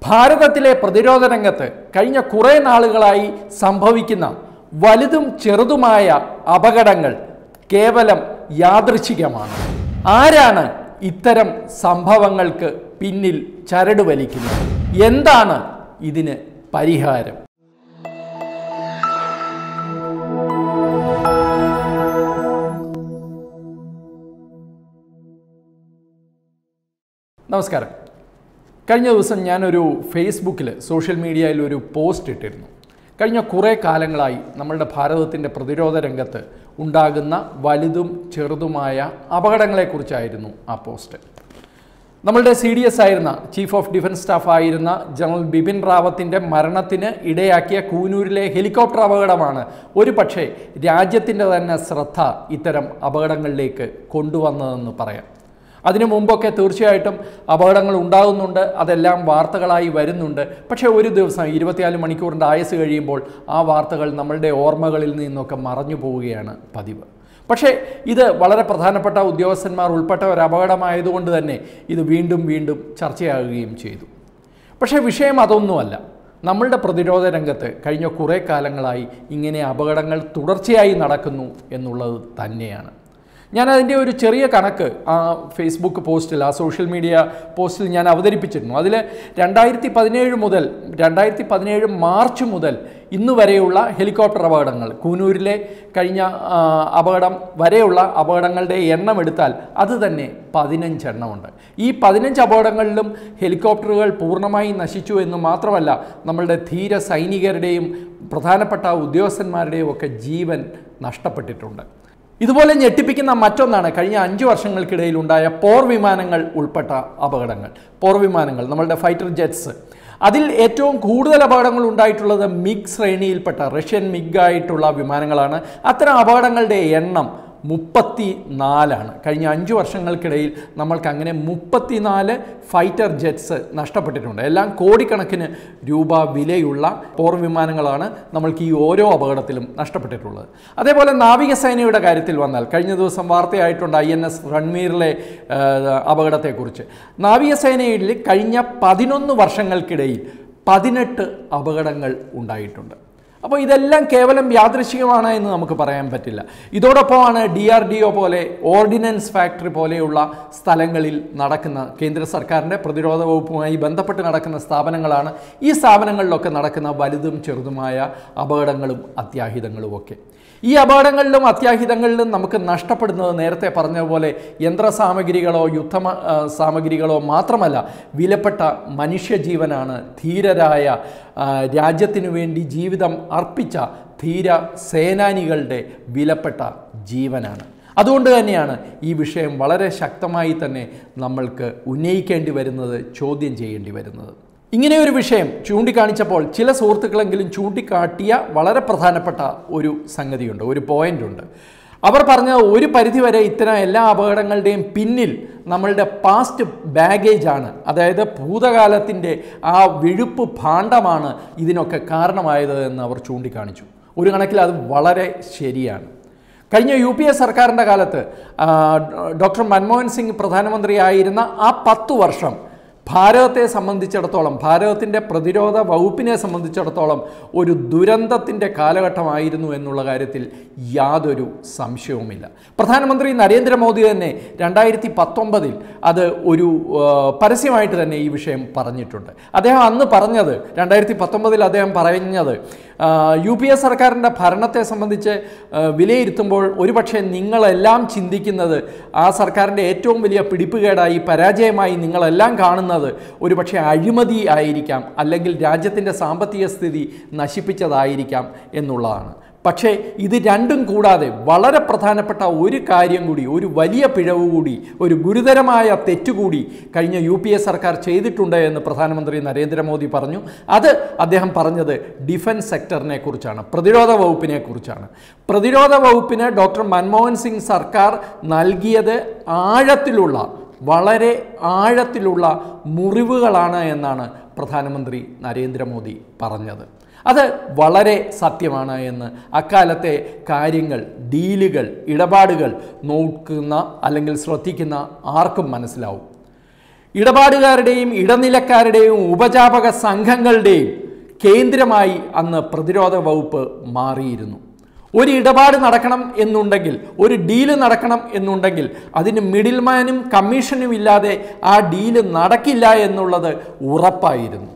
ഭാരതത്തിലെ പ്രതിരോധ രംഗത്ത് കഴിഞ്ഞ കുറേ നാളുകളായി സംഭവിക്കുന്ന വലുതും ചെറുതുമായ അപകടങ്ങൾ കേവലം യാദൃച്ഛികമാണ് ആരാണ് ഇത്തരം സംഭവങ്ങൾക്ക് പിന്നിൽ ചരട് വലിക്കുന്നത് എന്താണ് ഇതിന് പരിഹാരം നമസ്കാരം കഴിഞ്ഞ ദിവസം ഞാനൊരു ഫേസ്ബുക്കിൽ സോഷ്യൽ മീഡിയയിൽ ഒരു പോസ്റ്റ് ഇട്ടിരുന്നു കഴിഞ്ഞ കുറേ കാലങ്ങളായി നമ്മളുടെ ഭാരതത്തിൻ്റെ പ്രതിരോധ രംഗത്ത് ഉണ്ടാകുന്ന വലുതും ചെറുതുമായ അപകടങ്ങളെക്കുറിച്ചായിരുന്നു ആ പോസ്റ്റ് നമ്മളുടെ സി ഡി എസ് ആയിരുന്ന ചീഫ് ഓഫ് ഡിഫൻസ് സ്റ്റാഫ് ആയിരുന്ന ജനറൽ ബിപിൻ റാവത്തിൻ്റെ മരണത്തിന് ഇടയാക്കിയ കൂനൂരിലെ ഹെലികോപ്റ്റർ അപകടമാണ് ഒരു പക്ഷേ രാജ്യത്തിൻ്റെ തന്നെ ശ്രദ്ധ ഇത്തരം അപകടങ്ങളിലേക്ക് കൊണ്ടുവന്നതെന്ന് പറയാം അതിനു മുമ്പൊക്കെ തീർച്ചയായിട്ടും അപകടങ്ങൾ ഉണ്ടാകുന്നുണ്ട് അതെല്ലാം വാർത്തകളായി വരുന്നുണ്ട് പക്ഷേ ഒരു ദിവസം ഇരുപത്തിനാല് മണിക്കൂറിൻ്റെ ആയുസ് കഴിയുമ്പോൾ ആ വാർത്തകൾ നമ്മളുടെ ഓർമ്മകളിൽ നിന്നൊക്കെ മറഞ്ഞു പോവുകയാണ് പതിവ് പക്ഷേ ഇത് വളരെ പ്രധാനപ്പെട്ട ഉദ്യോഗസ്ഥന്മാർ ഉൾപ്പെട്ട ഒരു അപകടമായതുകൊണ്ട് തന്നെ ഇത് വീണ്ടും വീണ്ടും ചർച്ചയാകുകയും ചെയ്തു പക്ഷേ വിഷയം അതൊന്നുമല്ല നമ്മളുടെ പ്രതിരോധ രംഗത്ത് കഴിഞ്ഞ കുറേ കാലങ്ങളായി ഇങ്ങനെ അപകടങ്ങൾ തുടർച്ചയായി നടക്കുന്നു എന്നുള്ളത് തന്നെയാണ് ഞാൻ അതിൻ്റെ ഒരു ചെറിയ കണക്ക് ആ ഫേസ്ബുക്ക് പോസ്റ്റിൽ ആ സോഷ്യൽ മീഡിയ പോസ്റ്റിൽ ഞാൻ അവതരിപ്പിച്ചിരുന്നു അതിൽ രണ്ടായിരത്തി പതിനേഴ് മുതൽ രണ്ടായിരത്തി പതിനേഴ് മാർച്ച് മുതൽ ഇന്ന് വരെയുള്ള ഹെലികോപ്റ്റർ അപകടങ്ങൾ കൂനൂരിലെ കഴിഞ്ഞ ആ, അപകടം വരെയുള്ള അപകടങ്ങളുടെ എണ്ണം എടുത്താൽ അത് തന്നെ പതിനഞ്ചെണ്ണമുണ്ട് ഈ പതിനഞ്ച് അപകടങ്ങളിലും ഹെലികോപ്റ്ററുകൾ പൂർണ്ണമായി നശിച്ചു എന്ന് മാത്രമല്ല നമ്മളുടെ ധീര സൈനികരുടെയും പ്രധാനപ്പെട്ട ഉദ്യോഗസ്ഥന്മാരുടെയും ഒക്കെ ജീവൻ നഷ്ടപ്പെട്ടിട്ടുണ്ട് ഇതുപോലെ ഞെട്ടിപ്പിക്കുന്ന മറ്റൊന്നാണ് കഴിഞ്ഞ അഞ്ച് വർഷങ്ങൾക്കിടയിൽ ഉണ്ടായ പോർ വിമാനങ്ങൾ ഉൾപ്പെട്ട അപകടങ്ങൾ പോർ വിമാനങ്ങൾ നമ്മളുടെ ഫൈറ്റർ ജെറ്റ്സ് അതിൽ ഏറ്റവും കൂടുതൽ അപകടങ്ങൾ ഉണ്ടായിട്ടുള്ളത് മിഗ് ശ്രേണിയിൽപ്പെട്ട റഷ്യൻ മിഗ് ആയിട്ടുള്ള വിമാനങ്ങളാണ് അത്തരം അപകടങ്ങളുടെ എണ്ണം മുപ്പത്തി നാലാണ് കഴിഞ്ഞ അഞ്ച് വർഷങ്ങൾക്കിടയിൽ നമ്മൾക്ക് അങ്ങനെ മുപ്പത്തിനാല് ഫൈറ്റർ ജെറ്റ്സ് നഷ്ടപ്പെട്ടിട്ടുണ്ട് എല്ലാം കോടിക്കണക്കിന് രൂപ വിലയുള്ള പോർ വിമാനങ്ങളാണ് നമ്മൾക്ക് ഈ ഓരോ അപകടത്തിലും നഷ്ടപ്പെട്ടിട്ടുള്ളത് അതേപോലെ നാവികസേനയുടെ കാര്യത്തിൽ വന്നാൽ കഴിഞ്ഞ ദിവസം വാർത്തയായിട്ടുണ്ട് ഐ എൻ എസ് റൺമീറിലെ ആ, അപകടത്തെക്കുറിച്ച് നാവികസേനയിൽ കഴിഞ്ഞ പതിനൊന്ന് വർഷങ്ങൾക്കിടയിൽ പതിനെട്ട് അപകടങ്ങൾ ഉണ്ടായിട്ടുണ്ട് അപ്പോൾ ഇതെല്ലാം കേവലം യാദൃശികമാണ് എന്ന് നമുക്ക് പറയാൻ പറ്റില്ല ഇതോടൊപ്പമാണ് ഡി ആർ ഡി ഒ പോലെ ഓർഡിനൻസ് ഫാക്ടറി പോലെയുള്ള സ്ഥലങ്ങളിൽ നടക്കുന്ന കേന്ദ്ര സർക്കാരിൻ്റെ പ്രതിരോധ വകുപ്പുമായി ബന്ധപ്പെട്ട് നടക്കുന്ന സ്ഥാപനങ്ങളാണ് ഈ സ്ഥാപനങ്ങളിലൊക്കെ നടക്കുന്ന വലുതും ചെറുതുമായ അപകടങ്ങളും അത്യാഹിതങ്ങളും ഒക്കെ ഈ അപകടങ്ങളിലും അത്യാഹിതങ്ങളിലും നമുക്ക് നഷ്ടപ്പെടുന്നത് നേരത്തെ പറഞ്ഞതുപോലെ യന്ത്രസാമഗ്രികളോ യുദ്ധ മ- ആ, സാമഗ്രികളോ മാത്രമല്ല വിലപ്പെട്ട മനുഷ്യജീവനാണ് ധീരരായ ആ, രാജ്യത്തിനു വേണ്ടി ജീവിതം അർപ്പിച്ച ധീര സേനാനികളുടെ വിലപ്പെട്ട ജീവനാണ് അതുകൊണ്ട് തന്നെയാണ് ഈ വിഷയം വളരെ ശക്തമായി തന്നെ നമ്മൾക്ക് ഉന്നയിക്കേണ്ടി വരുന്നത് ചോദ്യം ചെയ്യേണ്ടി വരുന്നത് ഇങ്ങനെ ഒരു വിഷയം ചൂണ്ടിക്കാണിച്ചപ്പോൾ ചില സുഹൃത്തുക്കളെങ്കിലും ചൂണ്ടിക്കാട്ടിയ വളരെ പ്രധാനപ്പെട്ട ഒരു സംഗതിയുണ്ട് ഒരു പോയിന്റ് ഉണ്ട് അവർ പറഞ്ഞ ഒരു പരിധിവരെ ഇത്തരം എല്ലാ അപകടങ്ങളുടെയും പിന്നിൽ നമ്മളുടെ പാസ്റ്റ് ബാഗേജ് ആണ് അതായത് ഭൂതകാലത്തിൻ്റെ ആ വിഴുപ്പ് ഭാണ്ഡമാണ് ഇതിനൊക്കെ കാരണമായത് എന്ന് അവർ ചൂണ്ടിക്കാണിച്ചു ഒരു കണക്കിൽ അത് വളരെ ശരിയാണ് കഴിഞ്ഞ യു പി എ സർക്കാരിൻ്റെ കാലത്ത് ആ, ഡോക്ടർ മൻമോഹൻ സിംഗ് പ്രധാനമന്ത്രിയായിരുന്ന ആ പത്തു വർഷം ഭാരതത്തെ സംബന്ധിച്ചിടത്തോളം ഭാരതത്തിൻ്റെ പ്രതിരോധ വകുപ്പിനെ സംബന്ധിച്ചിടത്തോളം ഒരു ദുരന്തത്തിൻ്റെ കാലഘട്ടമായിരുന്നു എന്നുള്ള കാര്യത്തിൽ യാതൊരു സംശയവുമില്ല പ്രധാനമന്ത്രി നരേന്ദ്രമോദി തന്നെ രണ്ടായിരത്തി പത്തൊമ്പതിൽ അത് ഒരു ആ, പരസ്യമായിട്ട് തന്നെ ഈ വിഷയം പറഞ്ഞിട്ടുണ്ട് അദ്ദേഹം അന്ന് പറഞ്ഞത് രണ്ടായിരത്തി പത്തൊമ്പതിൽ അദ്ദേഹം പറഞ്ഞത് ആ, യു പി എ സർക്കാരിൻ്റെ ഭരണത്തെ സംബന്ധിച്ച് ആ, വിലയിരുത്തുമ്പോൾ ഒരുപക്ഷെ നിങ്ങളെല്ലാം ചിന്തിക്കുന്നത് ആ സർക്കാരിൻ്റെ ഏറ്റവും വലിയ പിടിപ്പുകേടായി പരാജയമായി നിങ്ങളെല്ലാം കാണുന്നത് ഒരുപക്ഷെ അഴിമതി ആയിരിക്കാം അല്ലെങ്കിൽ രാജ്യത്തിൻ്റെ സാമ്പത്തിക സ്ഥിതി നശിപ്പിച്ചതായിരിക്കാം എന്നുള്ളതാണ് പക്ഷേ ഇത് രണ്ടും കൂടാതെ വളരെ പ്രധാനപ്പെട്ട ഒരു കാര്യം കൂടി ഒരു വലിയ പിഴവ് കൂടി ഒരു ഗുരുതരമായ തെറ്റുകൂടി കഴിഞ്ഞ യു പി എ സർക്കാർ ചെയ്തിട്ടുണ്ട് എന്ന് പ്രധാനമന്ത്രി നരേന്ദ്രമോദി പറഞ്ഞു അത് അദ്ദേഹം പറഞ്ഞത് ഡിഫൻസ് സെക്ടറിനെ കുറിച്ചാണ് പ്രതിരോധ വകുപ്പിനെ കുറിച്ചാണ് പ്രതിരോധ വകുപ്പിന് ഡോക്ടർ മൻമോഹൻ സിംഗ് സർക്കാർ നൽകിയത് ആഴത്തിലുള്ള വളരെ ആഴത്തിലുള്ള മുറിവുകളാണ് എന്നാണ് പ്രധാനമന്ത്രി നരേന്ദ്രമോദി പറഞ്ഞത് അത് വളരെ സത്യമാണ് എന്ന് അക്കാലത്തെ കാര്യങ്ങൾ ഡീലുകൾ ഇടപാടുകൾ നോക്കുന്ന അല്ലെങ്കിൽ ശ്രദ്ധിക്കുന്ന ആർക്കും മനസ്സിലാവും ഇടപാടുകാരുടെയും ഇടനിലക്കാരുടെയും ഉപജാപക സംഘങ്ങളുടെയും കേന്ദ്രമായി അന്ന് പ്രതിരോധ വകുപ്പ് മാറിയിരുന്നു ഒരു ഇടപാട് നടക്കണം എന്നുണ്ടെങ്കിൽ ഒരു ഡീല് നടക്കണം എന്നുണ്ടെങ്കിൽ അതിന് മിഡിൽമാനും കമ്മീഷനും ഇല്ലാതെ ആ ഡീല് നടക്കില്ല എന്നുള്ളത് ഉറപ്പായിരുന്നു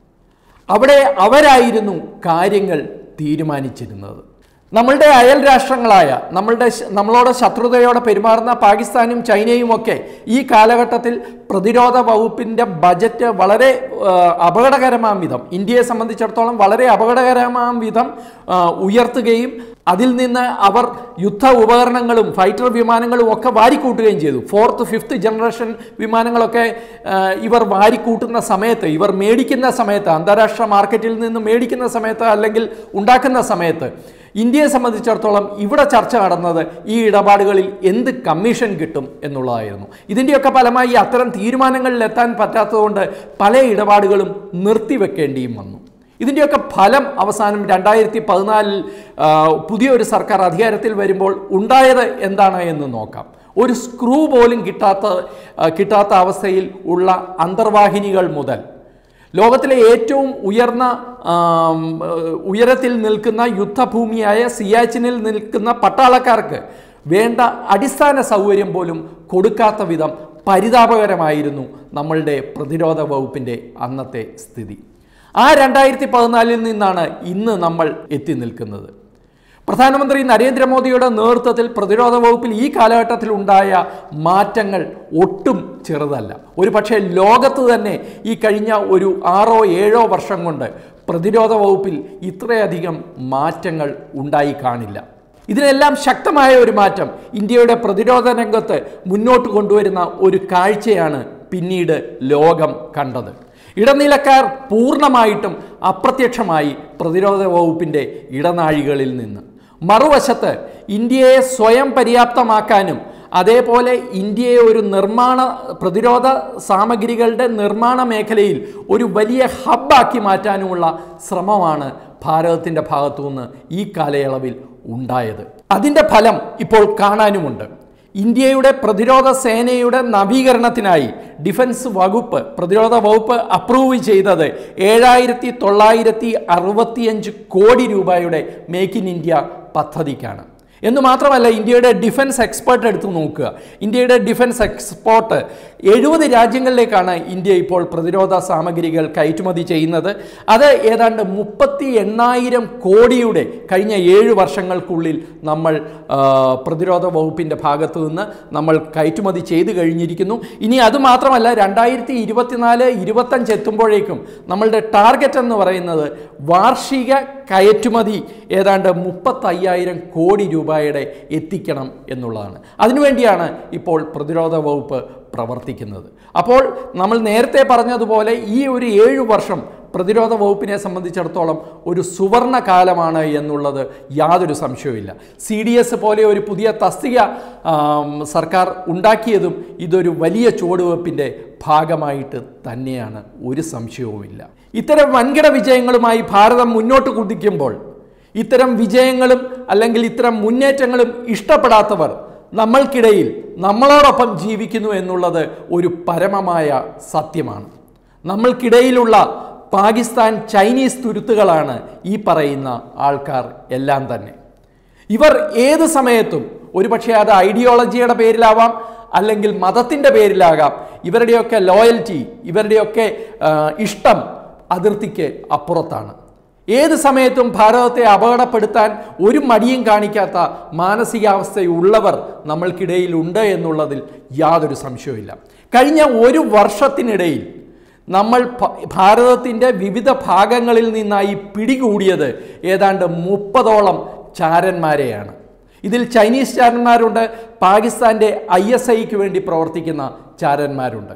അവിടെ അവരായിരുന്നു കാര്യങ്ങൾ തീരുമാനിച്ചിരുന്നത് നമ്മളുടെ അയൽ രാഷ്ട്രങ്ങളായ നമ്മളുടെ ശ- നമ്മളോട് ശത്രുതയോടെ പെരുമാറുന്ന പാകിസ്ഥാനും ചൈനയും ഒക്കെ ഈ കാലഘട്ടത്തിൽ പ്രതിരോധ വകുപ്പിൻ്റെ ബജറ്റ് വളരെ ആ, അപകടകരമാം വിധം ഇന്ത്യയെ സംബന്ധിച്ചിടത്തോളം വളരെ അപകടകരമാം വിധം ആ, ഉയർത്തുകയും അതിൽ നിന്ന് അവർ യുദ്ധ ഉപകരണങ്ങളും ഫൈറ്റർ വിമാനങ്ങളും ഒക്കെ വാരിക്കൂട്ടുകയും ചെയ്തു ഫോർത്ത് ഫിഫ്ത്ത് ജനറേഷൻ വിമാനങ്ങളൊക്കെ ആ, ഇവർ വാരിക്കൂട്ടുന്ന സമയത്ത് ഇവർ മേടിക്കുന്ന സമയത്ത് അന്താരാഷ്ട്ര മാർക്കറ്റിൽ നിന്ന് മേടിക്കുന്ന സമയത്ത് അല്ലെങ്കിൽ ഉണ്ടാക്കുന്ന സമയത്ത് ഇന്ത്യയെ സംബന്ധിച്ചിടത്തോളം ഇവിടെ ചർച്ച നടന്നത് ഈ ഇടപാടുകളിൽ എന്ത് കമ്മീഷൻ കിട്ടും എന്നുള്ളതായിരുന്നു ഇതിൻ്റെയൊക്കെ ഫലമായി അത്തരം തീരുമാനങ്ങളിൽ എത്താൻ പറ്റാത്തതുകൊണ്ട് പല ഇടപാടുകളും നിർത്തിവെക്കേണ്ടിയും വന്നു ഇതിൻ്റെയൊക്കെ ഫലം അവസാനം രണ്ടായിരത്തി പതിനാലിൽ പുതിയൊരു സർക്കാർ അധികാരത്തിൽ വരുമ്പോൾ ഉണ്ടായത് എന്താണ് എന്ന് നോക്കാം ഒരു സ്ക്രൂ പോലും കിട്ടാത്ത ആ, കിട്ടാത്ത അവസ്ഥയിൽ ഉള്ള അന്തർവാഹിനികൾ മുതൽ ലോകത്തിലെ ഏറ്റവും ഉയർന്ന ആം, ഏഹ്, ഉയരത്തിൽ നിൽക്കുന്ന യുദ്ധഭൂമിയായ സിയാച്ചിനിൽ നിൽക്കുന്ന പട്ടാളക്കാർക്ക് വേണ്ട അടിസ്ഥാന സൗകര്യം പോലും കൊടുക്കാത്ത വിധം പരിതാപകരമായിരുന്നു നമ്മളുടെ പ്രതിരോധ വകുപ്പിൻ്റെ അന്നത്തെ സ്ഥിതി ആ രണ്ടായിരത്തി പതിനാലിൽ നിന്നാണ് ഇന്ന് നമ്മൾ എത്തി നിൽക്കുന്നത് പ്രധാനമന്ത്രി നരേന്ദ്രമോദിയുടെ നേതൃത്വത്തിൽ പ്രതിരോധ വകുപ്പിൽ ഈ കാലഘട്ടത്തിൽ ഉണ്ടായ മാറ്റങ്ങൾ ഒട്ടും ചെറുതല്ല ഒരു പക്ഷേ ലോകത്ത് തന്നെ ഈ കഴിഞ്ഞ ഒരു ആറോ ഏഴോ വർഷം കൊണ്ട് പ്രതിരോധ വകുപ്പിൽ ഇത്രയധികം മാറ്റങ്ങൾ ഉണ്ടായി കാണില്ല ഇതിനെല്ലാം ശക്തമായ ഒരു മാറ്റം ഇന്ത്യയുടെ പ്രതിരോധ രംഗത്ത് മുന്നോട്ട് കൊണ്ടുവരുന്ന ഒരു കാഴ്ചയാണ് പിന്നീട് ലോകം കണ്ടത് ഇടനിലക്കാർ പൂർണ്ണമായിട്ടും അപ്രത്യക്ഷമായി പ്രതിരോധ വകുപ്പിൻ്റെ ഇടനാഴികളിൽ നിന്ന് മറുവശത്ത് ഇന്ത്യയെ സ്വയം പര്യാപ്തമാക്കാനും അതേപോലെ ഇന്ത്യയെ ഒരു നിർമ്മാണ പ്രതിരോധ സാമഗ്രികളുടെ നിർമ്മാണ മേഖലയിൽ ഒരു വലിയ ഹബ്ബാക്കി മാറ്റാനുമുള്ള ശ്രമമാണ് ഭാരതത്തിൻ്റെ ഭാഗത്തുനിന്ന് ഈ കാലയളവിൽ ഉണ്ടായത് അതിൻ്റെ ഫലം ഇപ്പോൾ കാണാനുമുണ്ട് ഇന്ത്യയുടെ പ്രതിരോധ സേനയുടെ നവീകരണത്തിനായി ഡിഫൻസ് വകുപ്പ് പ്രതിരോധ വകുപ്പ് അപ്രൂവ് ചെയ്തത് ഏഴായിരത്തി തൊള്ളായിരത്തി അറുപത്തിയഞ്ച് കോടി രൂപയുടെ മേക്ക് ഇൻ ഇന്ത്യ പദ്ധതിക്കാണ് എന്ന് മാത്രമല്ല ഇന്ത്യയുടെ ഡിഫൻസ് എക്സ്പേർട്ട് എടുത്ത് നോക്കുക ഇന്ത്യയുടെ ഡിഫൻസ് എക്സ്പോർട്ട് എഴുപത് രാജ്യങ്ങളിലേക്കാണ് ഇന്ത്യ ഇപ്പോൾ പ്രതിരോധ സാമഗ്രികൾ കയറ്റുമതി ചെയ്യുന്നത് അത് ഏതാണ്ട് മുപ്പത്തി എണ്ണായിരം കോടിയുടെ കഴിഞ്ഞ ഏഴ് വർഷങ്ങൾക്കുള്ളിൽ നമ്മൾ ആ, പ്രതിരോധ വകുപ്പിൻ്റെ ഭാഗത്തു നിന്ന് നമ്മൾ കയറ്റുമതി ചെയ്ത് കഴിഞ്ഞിരിക്കുന്നു ഇനി അത് മാത്രമല്ല രണ്ടായിരത്തി ഇരുപത്തിനാല് ഇരുപത്തഞ്ച് എത്തുമ്പോഴേക്കും നമ്മളുടെ ടാർഗറ്റ് എന്ന് പറയുന്നത് വാർഷിക കയറ്റുമതി ഏതാണ്ട് മുപ്പത്തയ്യായിരം കോടി രൂപയുടെ എത്തിക്കണം എന്നുള്ളതാണ് അതിനുവേണ്ടിയാണ് ഇപ്പോൾ പ്രതിരോധ വകുപ്പ് പ്രവർത്തിക്കുന്നത് അപ്പോൾ നമ്മൾ നേരത്തെ പറഞ്ഞതുപോലെ ഈ ഒരു ഏഴു വർഷം പ്രതിരോധ വകുപ്പിനെ സംബന്ധിച്ചിടത്തോളം ഒരു സുവർണ കാലമാണ് എന്നുള്ളത് യാതൊരു സംശയവുമില്ല സി ഡി എസ് പോലെ ഒരു പുതിയ തസ്തിക ആം, സർക്കാർ ഉണ്ടാക്കിയതും ഇതൊരു വലിയ ചുവടുവെപ്പിൻ്റെ ഭാഗമായിട്ട് തന്നെയാണ് ഒരു സംശയവുമില്ല ഇത്തരം വൻകിട വിജയങ്ങളുമായി ഭാരതം മുന്നോട്ട് കുതിക്കുമ്പോൾ ഇത്തരം വിജയങ്ങളും അല്ലെങ്കിൽ ഇത്തരം മുന്നേറ്റങ്ങളും ഇഷ്ടപ്പെടാത്തവർ നമ്മൾക്കിടയിൽ നമ്മളോടൊപ്പം ജീവിക്കുന്നു എന്നുള്ളത് ഒരു പരമമായ സത്യമാണ് നമ്മൾക്കിടയിലുള്ള പാകിസ്ഥാൻ ചൈനീസ് തുരുത്തുകളാണ് ഈ പറയുന്ന ആൾക്കാർ എല്ലാം തന്നെ ഇവർ ഏത് സമയത്തും ഒരുപക്ഷെ അത് ഐഡിയോളജിയുടെ പേരിലാവാം അല്ലെങ്കിൽ മതത്തിൻ്റെ പേരിലാകാം ഇവരുടെയൊക്കെ ലോയൽറ്റി ഇവരുടെയൊക്കെ ആ, ഇഷ്ടം അതിർത്തിക്ക് അപ്പുറത്താണ് ഏത് സമയത്തും ഭാരതത്തെ അപകടപ്പെടുത്താൻ ഒരു മടിയും കാണിക്കാത്ത മാനസികാവസ്ഥയുള്ളവർ നമ്മൾക്കിടയിൽ ഉണ്ട് എന്നുള്ളതിൽ യാതൊരു സംശയവുമില്ല കഴിഞ്ഞ ഒരു വർഷത്തിനിടയിൽ നമ്മൾ ഭ- ഭാരതത്തിൻ്റെ വിവിധ ഭാഗങ്ങളിൽ നിന്നായി പിടികൂടിയത് ഏതാണ്ട് മുപ്പതോളം ചാരന്മാരെയാണ് ഇതിൽ ചൈനീസ് ചാരന്മാരുണ്ട് പാകിസ്ഥാൻ്റെ ഐ എസ് ഐക്ക് വേണ്ടി പ്രവർത്തിക്കുന്ന ചാരന്മാരുണ്ട്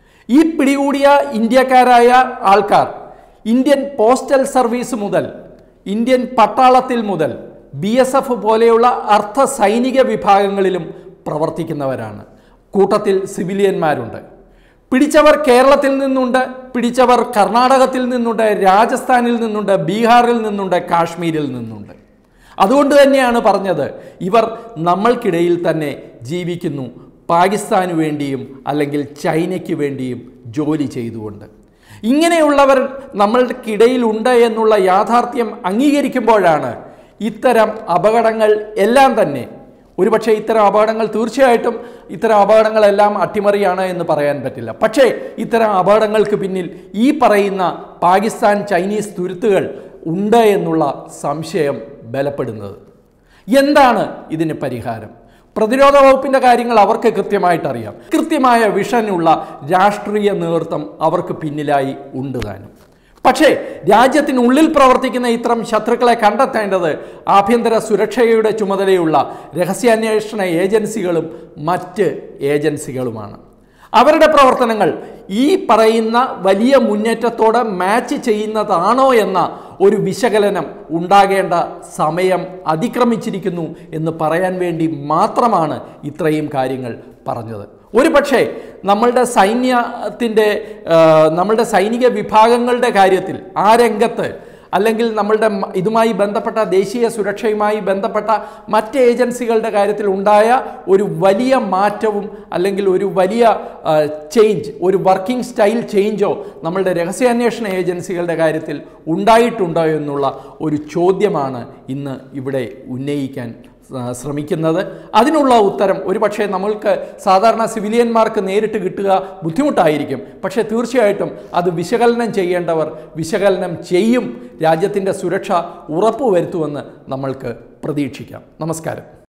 ഈ പിടികൂടിയ ഇന്ത്യക്കാരായ ആൾക്കാർ ഇന്ത്യൻ പോസ്റ്റൽ സർവീസ് മുതൽ ഇന്ത്യൻ പട്ടാളത്തിൽ മുതൽ ബി എസ് എഫ് പോലെയുള്ള അർദ്ധ സൈനിക വിഭാഗങ്ങളിലും പ്രവർത്തിക്കുന്നവരാണ് കൂട്ടത്തിൽ സിവിലിയന്മാരുണ്ട് പിടിച്ചവർ കേരളത്തിൽ നിന്നുണ്ട് പിടിച്ചവർ കർണാടകത്തിൽ നിന്നുണ്ട് രാജസ്ഥാനിൽ നിന്നുണ്ട് ബീഹാറിൽ നിന്നുണ്ട് കാശ്മീരിൽ നിന്നുണ്ട് അതുകൊണ്ട് തന്നെയാണ് പറഞ്ഞത് ഇവർ നമ്മൾക്കിടയിൽ തന്നെ ജീവിക്കുന്നു പാകിസ്ഥാന് വേണ്ടിയും അല്ലെങ്കിൽ ചൈനയ്ക്ക് വേണ്ടിയും ജോലി ചെയ്തുകൊണ്ട് ഇങ്ങനെയുള്ളവർ നമ്മൾക്കിടയിലുണ്ട് എന്നുള്ള യാഥാർത്ഥ്യം അംഗീകരിക്കുമ്പോഴാണ് ഇത്തരം അപകടങ്ങൾ എല്ലാം തന്നെ ഒരുപക്ഷെ ഇത്തരം അപകടങ്ങൾ തീർച്ചയായിട്ടും ഇത്തരം അപകടങ്ങളെല്ലാം അട്ടിമറിയാണ് എന്ന് പറയാൻ പറ്റില്ല പക്ഷേ ഇത്തരം അപകടങ്ങൾക്ക് പിന്നിൽ ഈ പറയുന്ന പാകിസ്ഥാൻ ചൈനീസ് തുരുത്തുകൾ ഉണ്ട് എന്നുള്ള സംശയം ബലപ്പെടുന്നത് എന്താണ് ഇതിന് പരിഹാരം പ്രതിരോധ വകുപ്പിൻ്റെ കാര്യങ്ങൾ അവർക്ക് കൃത്യമായിട്ട് അറിയാം കൃത്യമായ വിഷനുള്ള രാഷ്ട്രീയ നേതൃത്വം അവർക്ക് പിന്നിലായി ഉണ്ട് താനും പക്ഷേ രാജ്യത്തിനുള്ളിൽ പ്രവർത്തിക്കുന്ന ഇത്തരം ശത്രുക്കളെ കണ്ടെത്തേണ്ടത് ആഭ്യന്തര സുരക്ഷയുടെ ചുമതലയുള്ള രഹസ്യാന്വേഷണ ഏജൻസികളും മറ്റ് ഏജൻസികളുമാണ് അവരുടെ പ്രവർത്തനങ്ങൾ ഈ പറയുന്ന വലിയ മുന്നേറ്റത്തോട് മാച്ച് ചെയ്യുന്നതാണോ എന്ന ഒരു വിശകലനം ഉണ്ടാകേണ്ട സമയം അതിക്രമിച്ചിരിക്കുന്നു എന്ന് പറയാൻ വേണ്ടി മാത്രമാണ് ഇത്രയും കാര്യങ്ങൾ പറഞ്ഞത് ഒരു പക്ഷേ നമ്മളുടെ സൈന്യത്തിൻ്റെ നമ്മളുടെ സൈനിക വിഭാഗങ്ങളുടെ കാര്യത്തിൽ ആ രംഗത്ത് അല്ലെങ്കിൽ നമ്മളുടെ മ- ഇതുമായി ബന്ധപ്പെട്ട ദേശീയ സുരക്ഷയുമായി ബന്ധപ്പെട്ട മറ്റ് ഏജൻസികളുടെ കാര്യത്തിൽ ഉണ്ടായ ഒരു വലിയ മാറ്റവും അല്ലെങ്കിൽ ഒരു വലിയ ചേഞ്ച് ഒരു വർക്കിംഗ് സ്റ്റൈൽ ചേഞ്ചോ നമ്മളുടെ രഹസ്യാന്വേഷണ ഏജൻസികളുടെ കാര്യത്തിൽ ഉണ്ടായിട്ടുണ്ടോ എന്നുള്ള ഒരു ചോദ്യമാണ് ഇന്ന് ഇവിടെ ഉന്നയിക്കാൻ ആ, ശ്രമിക്കുന്നത് അതിനുള്ള ഉത്തരം ഒരുപക്ഷെ നമ്മൾക്ക് സാധാരണ സിവിലിയന്മാർക്ക് നേരിട്ട് കിട്ടുക ബുദ്ധിമുട്ടായിരിക്കും പക്ഷേ തീർച്ചയായിട്ടും അത് വിശകലനം ചെയ്യേണ്ടവർ വിശകലനം ചെയ്യും രാജ്യത്തിൻ്റെ സുരക്ഷ ഉറപ്പുവരുത്തുമെന്ന് നമ്മൾക്ക് പ്രതീക്ഷിക്കാം നമസ്കാരം